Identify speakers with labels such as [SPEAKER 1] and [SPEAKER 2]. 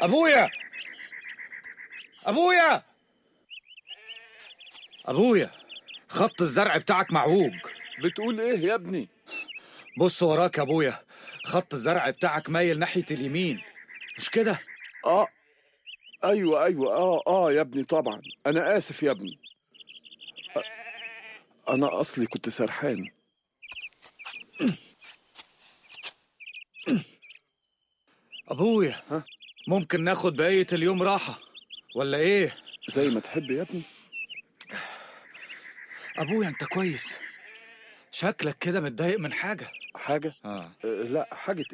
[SPEAKER 1] ابويا ابويا ابويا خط الزرع بتاعك معوج
[SPEAKER 2] بتقول ايه يا ابني
[SPEAKER 1] بص وراك يا ابويا خط الزرع بتاعك مايل ناحية اليمين مش كده
[SPEAKER 2] اه ايوه ايوه اه اه يا ابني طبعا انا اسف يا ابني أ- انا اصلي كنت سرحان
[SPEAKER 1] ابويا
[SPEAKER 2] ها؟
[SPEAKER 1] ممكن ناخد بقية اليوم راحة ولا ايه
[SPEAKER 2] زي ما تحب يا ابني
[SPEAKER 1] ابويا انت كويس شكلك كده متضايق من حاجة
[SPEAKER 2] حاجه
[SPEAKER 1] اه
[SPEAKER 2] أه لا حاجه